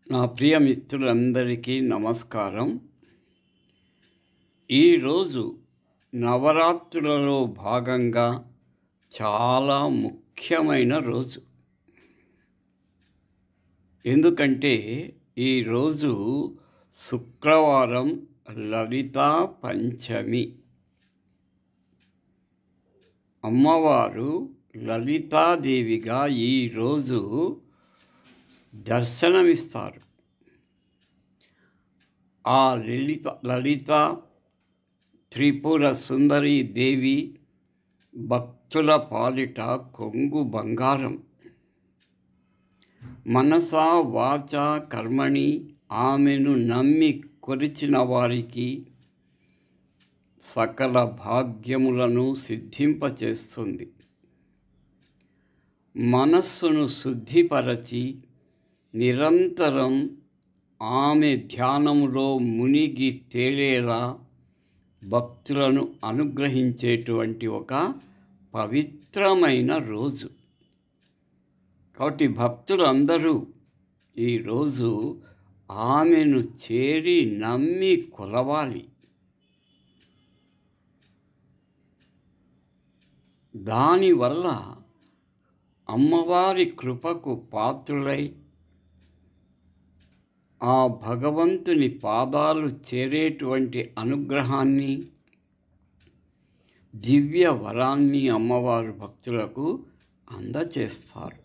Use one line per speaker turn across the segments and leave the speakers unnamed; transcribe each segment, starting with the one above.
నా ప్రియ మిత్రులందరికీ నమస్కారం ఈరోజు నవరాత్రులలో భాగంగా చాలా ముఖ్యమైన రోజు ఎందుకంటే ఈరోజు శుక్రవారం లలితా పంచమి అమ్మవారు లలితాదేవిగా ఈరోజు దర్శనమిస్తారు ఆ లలిత లలిత త్రిపుర సుందరి దేవి భక్తుల పాలిట కొంగు బంగారం మనసా వాచ కర్మణి ఆమెను నమ్మి కొరిచిన వారికి సకల భాగ్యములను సిద్ధింపచేస్తుంది మనస్సును శుద్ధిపరచి నిరంతరం ఆమె ధ్యానములో మునిగి తేలేలా భక్తులను అనుగ్రహించేటువంటి ఒక పవిత్రమైన రోజు కాబట్టి భక్తులందరూ ఈరోజు ఆమెను చేరి నమ్మి కొలవాలి దానివల్ల అమ్మవారి కృపకు పాత్రులై ఆ భగవంతుని పాదాలు చేరేటువంటి అనుగ్రహాన్ని దివ్య వరాన్ని అమ్మవారు భక్తులకు అందచేస్తారు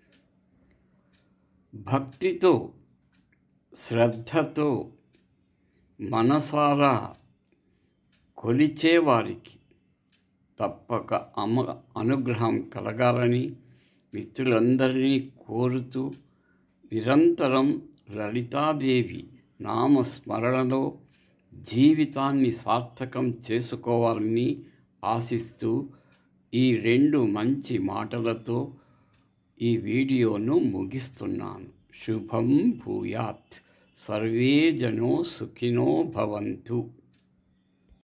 భక్తితో శ్రద్ధతో మనసారా కొలిచేవారికి తప్పక అమ్మ అనుగ్రహం కలగాలని మిత్రులందరినీ కోరుతూ నిరంతరం లలితాదేవి నామస్మరణలో జీవితాన్ని సార్థకం చేసుకోవాలని ఆశిస్తూ ఈ రెండు మంచి మాటలతో ఈ వీడియోను ముగిస్తున్నాను శుభం భూయాత్ సర్వే జనో సుఖినో భవంతు